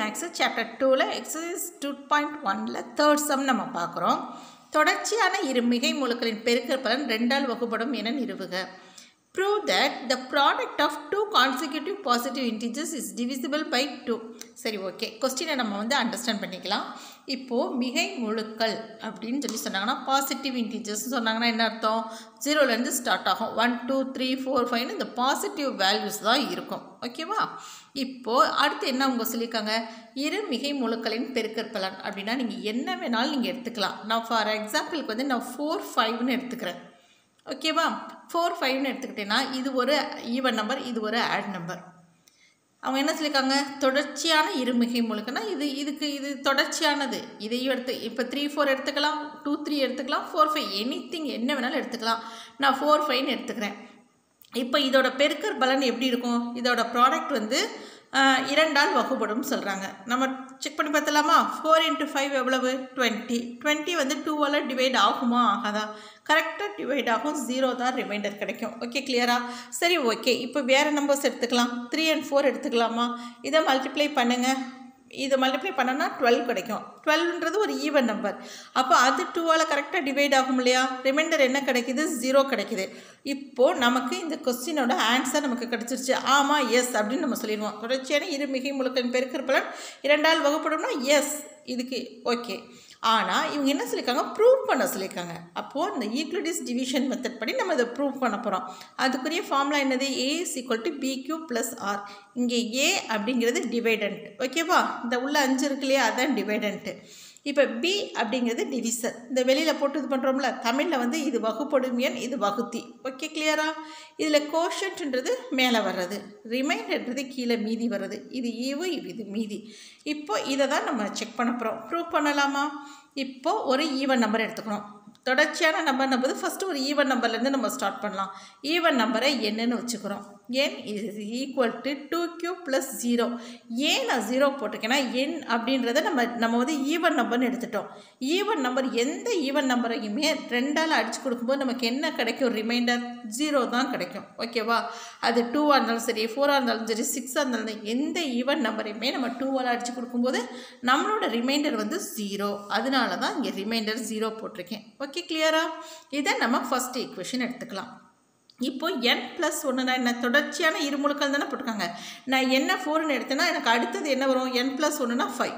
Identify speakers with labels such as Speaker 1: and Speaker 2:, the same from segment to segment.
Speaker 1: maths chapter டூவில் exercise two point ஒனில் third sum நம்ம பார்க்குறோம் தொடர்ச்சியான இரு மிகை முழுக்களின் பெருக்கல் பலன் ரெண்டால் வகுப்படும் என நிறுவுக prove that the product of two consecutive positive integers is divisible by 2 சரி ஓகே கொஸ்டினை நம்ம வந்து அண்டர்ஸ்டாண்ட் பண்ணிக்கலாம் இப்போது மிகை முழுக்கள் அப்படின்னு சொல்லி சொன்னாங்கன்னா பாசிட்டிவ் இன்டீஜர்ஸ் சொன்னாங்கன்னா என்ன அர்த்தம் ஜீரோலேருந்து ஸ்டார்ட் ஆகும் ஒன் டூ த்ரீ ஃபோர் ஃபைவ்னு இந்த பாசிட்டிவ் வேல்யூஸ் தான் இருக்கும் ஓகேவா இப்போது அடுத்து என்ன அவங்க சொல்லியிருக்காங்க இரு மிகை முழுக்களின் பெருக்கற் பலன் அப்படின்னா நீங்கள் என்ன வேணாலும் நீங்கள் எடுத்துக்கலாம் நான் ஃபார் எக்ஸாம்பிளுக்கு வந்து நான் ஃபோர் ஃபைவ்னு எடுத்துக்கிறேன் ஓகேவா ஃபோர் ஃபைவ்னு எடுத்துக்கிட்டேன்னா இது ஒரு ஈவன் நம்பர் இது ஒரு ஆட் நம்பர் அவங்க என்ன சொல்லியிருக்காங்க தொடர்ச்சியான இருமிகை முழுக்கன்னா இது இதுக்கு இது தொடர்ச்சியானது இதையும் எடுத்து இப்போ த்ரீ ஃபோர் எடுத்துக்கலாம் டூ த்ரீ எடுத்துக்கலாம் ஃபோர் ஃபைவ் எனி திங் என்ன வேணாலும் எடுத்துக்கலாம் நான் ஃபோர் ஃபைவ்னு எடுத்துக்கிறேன் இப்போ இதோட பெருக்கற் பலன் எப்படி இருக்கும் இதோட ப்ராடக்ட் வந்து இரண்டால் வகுப்படும் சொல்கிறாங்க நம்ம செக் பண்ணி பார்த்தலாமா ஃபோர் இன்ட்டு ஃபைவ் எவ்வளவு டுவெண்ட்டி டுவெண்ட்டி வந்து டூவால் டிவைட் ஆகுமா ஆகாதா கரெக்டாக டிவைட் ஆகும் ஜீரோ தான் ரிமைண்டர் கிடைக்கும் ஓகே கிளியரா சரி ஓகே இப்போ வேறு நம்பர்ஸ் எடுத்துக்கலாம் த்ரீ அண்ட் ஃபோர் எடுத்துக்கலாமா இதை மல்டிப்ளை பண்ணுங்கள் இதை மல்டிப்ளை பண்ணோன்னா டுவெல் கிடைக்கும் டுவெல்ன்றது ஒரு ஈவன் நம்பர் அப்போ அது டூவால் கரெக்டாக டிவைட் ஆகும் இல்லையா ரிமைண்டர் என்ன கிடைக்குது ஜீரோ கிடைக்குது இப்போது நமக்கு இந்த கொஸ்டினோட ஆன்சர் நமக்கு கிடச்சிருச்சு ஆமாம் எஸ் அப்படின்னு நம்ம சொல்லிடுவோம் தொடர்ச்சியான இரு மிகை முழுக்கின் பெருக்கற் பலன் இரண்டால் வகுப்படும்னா எஸ் இதுக்கு ஓகே ஆனால் இவங்க என்ன சொல்லியிருக்காங்க ப்ரூவ் பண்ண சொல்லியிருக்காங்க அப்போது இந்த ஈக்வலிட்டிஸ் டிவிஷன் மெத்தட் படி நம்ம இதை ப்ரூவ் பண்ண போகிறோம் அதுக்குரிய ஃபார்முலா என்னது A is equal to B Q plus R இங்கே ஏ அப்படிங்கிறது டிவைடண்ட் ஓகேவா இந்த உள்ள அஞ்சு இருக்கு இல்லையா அதான் டிவைடண்ட்டு இப்போ பி அப்படிங்கிறது டிவிசர் இந்த வெளியில் போட்டு இது பண்ணுறோம்ல தமிழில் வந்து இது வகுப்படும் எண் இது வகுத்தி ஓகே கிளியரா இதில் கோஷன்ட்ன்றது மேலே வர்றது ரிமைண்டர்ன்றது கீழே மீதி வர்றது இது ஈவு இது மீதி இப்போ இதை தான் நம்ம செக் பண்ண போகிறோம் ப்ரூவ் பண்ணலாமா இப்போது ஒரு ஈவன் நம்பர் எடுத்துக்கணும் தொடர்ச்சியான நம்பர் நம்பது ஃபஸ்ட்டு ஒரு ஈவன் நம்பர்லேருந்து நம்ம ஸ்டார்ட் பண்ணலாம் ஈவன் நம்பரை என்னன்னு வச்சுக்கிறோம் N is equal to two Q plus zero ஏன் நான் ஜீரோ போட்டிருக்கேன்னா என் அப்படின்றத நம்ம நம்ம வந்து ஈவன் நம்பர்னு எடுத்துட்டோம் ஈவன் நம்பர் எந்த ஈவன் நம்பரையுமே ரெண்டால் அடித்து கொடுக்கும்போது நமக்கு என்ன கிடைக்கும் ரிமைண்டர் ஜீரோ தான் கிடைக்கும் ஓகேவா அது டூவாக இருந்தாலும் சரி ஃபோராக இருந்தாலும் சரி சிக்ஸாக இருந்தாலும் எந்த ஈவன் நம்பரையுமே நம்ம டூவால் அடித்து கொடுக்கும்போது நம்மளோட ரிமைண்டர் வந்து ஜீரோ அதனால தான் இங்கே ரிமைண்டர் ஜீரோ போட்டிருக்கேன் ஓகே கிளியரா இதை நம்ம ஃபஸ்ட் ஈக்குவேஷன் எடுத்துக்கலாம் இப்போ என் ப்ளஸ் ஒன்றுனா என்ன தொடர்ச்சியான இருமுழுக்கள் தானே போட்டிருக்காங்க நான் என்ன ஃபோர்னு எடுத்தேன்னா எனக்கு அடுத்தது என்ன வரும் என் ப்ளஸ் ஒன்றுனா ஃபைவ்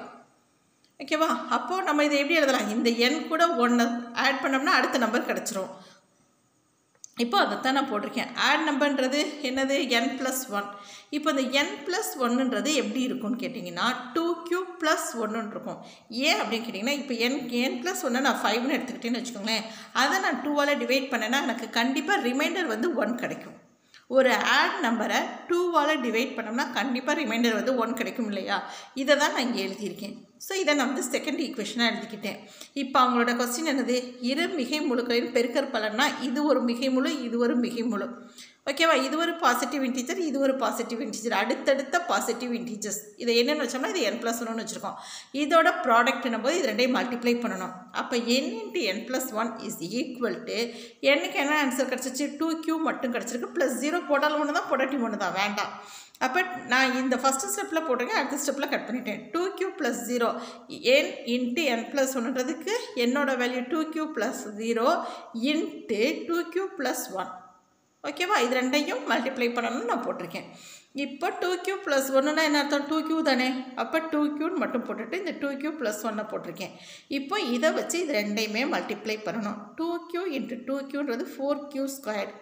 Speaker 1: ஓகேவா அப்போது நம்ம இதை எப்படி எழுதலாம் இந்த என் கூட ஒன்று ஆட் பண்ணோம்னா அடுத்த நம்பர் கிடச்சிரும் இப்போ அதைத்தான் நான் போட்டிருக்கேன் ஆட் நம்பர்ன்றது என்னது என் ப்ளஸ் ஒன் இப்போ இந்த என் ப்ளஸ் ஒன்றுன்றது எப்படி இருக்கும்னு கேட்டிங்கன்னா டூ கியூ ப்ளஸ் ஒன்றுன்னு இருக்கும் ஏன் அப்படின்னு கேட்டிங்கன்னா இப்போ என் என் ப்ளஸ் ஒன்று நான் ஃபைவ்னு எடுத்துக்கிட்டேன்னு வச்சுக்கோங்களேன் அதை நான் டூவால் டிவைட் பண்ணேன்னா எனக்கு கண்டிப்பாக ரிமைண்டர் வந்து ஒன் கிடைக்கும் ஒரு ஆட் நம்பரை டூவால் டிவைட் பண்ணோம்னா கண்டிப்பாக ரிமைண்டர் வந்து ஒன் கிடைக்கும் இல்லையா இதை தான் நான் இங்கே எழுதியிருக்கேன் ஸோ இதை நான் வந்து செகண்ட் ஈக்குவேஷனாக எழுதிக்கிட்டேன் இப்போ அவங்களோட கொஸ்டின் என்னது இரு மிகை முழுக்களின் பெருக்கற் பலன்னா இது ஒரு மிகை முழு இது ஒரு மிகை முழு ஓகேவா இது ஒரு பாசிட்டிவ் இன்டீஜர் இது ஒரு பாசிட்டிவ் இன்டீஜர் அடுத்தடுத்த பாசிட்டிவ் இன்டீஜர்ஸ் இதை என்னென்னு வச்சோம்னா இது என் ப்ளஸ் ஒன்று வச்சுருக்கோம் இதோட ப்ராடக்ட்னும் போது இது ரெண்டையும் மல்டிப்ளை பண்ணணும் அப்போ N into N plus one is equal to என்னுக்கு என்ன ஆன்சர் கிடச்சிச்சு டூ கியூ மட்டும் கிடச்சிருக்கு ப்ளஸ் ஜீரோ போட்டாலும் ஒன்று தான் போடாட்டி ஒன்று தான் வேண்டாம் அப்போ நான் இந்த ஃபஸ்ட்டு ஸ்டெப்பில் போட்டிருக்கேன் அடுத்த ஸ்டெப்பில் கட் பண்ணிட்டேன் two Q plus zero N into N plus ஒன்றுன்றதுக்கு என்னோடய value two Q plus zero into two Q plus one ஓகேவா இது ரெண்டையும் மல்டிப்ளை பண்ணணும்னு நான் போட்டிருக்கேன் இப்போ டூ கியூ ப்ளஸ் ஒன்றுனா என்ன அர்த்தம் டூ கியூ தானே அப்போ டூ கியூன்னு மட்டும் போட்டுட்டு இந்த டூ கியூ ப்ளஸ் ஒன்னை போட்டிருக்கேன் இப்போ இதை வச்சு இது ரெண்டையுமே மல்டிப்ளை பண்ணணும் டூ கியூ இன்ட்டு டூ கியூன்றது ஃபோர் கியூ ஸ்கொயர்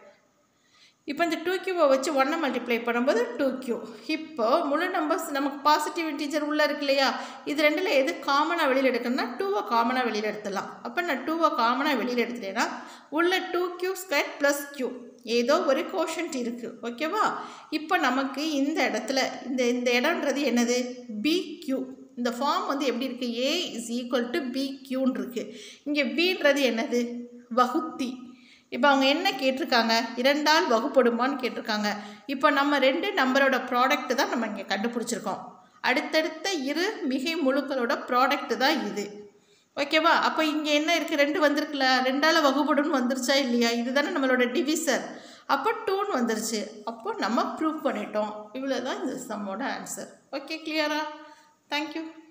Speaker 1: இப்போ இந்த டூ கியூவை வச்சு ஒன்றை மல்டிப்ளை பண்ணும்போது டூ கியூ இப்போ முழு நம்பர்ஸ் நமக்கு பாசிட்டிவ் இன்டீஜர் உள்ளே இருக்கு இல்லையா இது ரெண்டில் எது காமனாக வெளியில் எடுக்கணும்னா டூவை காமனாக வெளியில் எடுத்துடலாம் அப்போ நான் டூவை காமனாக வெளியில் எடுத்துட்டேன்னா உள்ள two Q square plus Q ஏதோ ஒரு கோஷன்ட் இருக்குது ஓகேவா இப்போ நமக்கு இந்த இடத்துல இந்த இந்த இடம்ன்றது என்னது பி கியூ இந்த ஃபார்ம் வந்து எப்படி இருக்குது A is equal to B கியூன்னு இருக்குது இங்கே பின்றது என்னது வகுத்தி இப்போ அவங்க என்ன கேட்டிருக்காங்க இரண்டால் வகுப்படுமான்னு கேட்டிருக்காங்க இப்போ நம்ம ரெண்டு நம்பரோட ப்ராடக்ட் தான் நம்ம இங்கே கண்டுபிடிச்சிருக்கோம் அடுத்தடுத்த இரு மிகை முழுக்களோட ப்ராடக்ட் தான் இது ஓகேவா அப்போ இங்கே என்ன இருக்குது ரெண்டு வந்திருக்குல்ல ரெண்டால் வகுப்படும்னு வந்துருச்சா இல்லையா இதுதானே நம்மளோட டிவிசர் அப்போ டூன்னு வந்துருச்சு அப்போ நம்ம ப்ரூவ் பண்ணிட்டோம் இவ்வளோ தான் இந்த சம்மோட ஆன்சர் ஓகே கிளியரா தேங்க்யூ